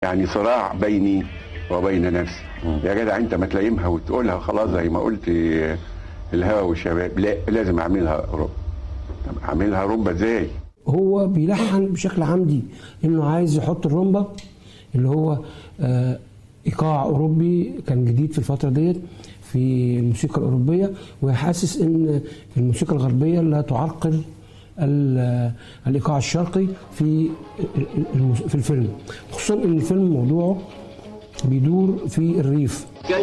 يعني صراع بيني وبين نفسي يا جدع انت ما تلايمها وتقولها خلاص زي ما قلت الهوى والشباب لا لازم اعملها اوروبا طب اعملها اوروبا ازاي هو بيلحن بشكل عمدي انه عايز يحط الرومبا اللي هو آه، ايقاع اوروبي كان جديد في الفتره ديت في الموسيقى الاوروبيه وحاسس ان الموسيقى الغربيه لا تعرقل ال- الايقاع الشرقي في المس- في الفيلم خصوصا ان الفيلم موضوعه بيدور في الريف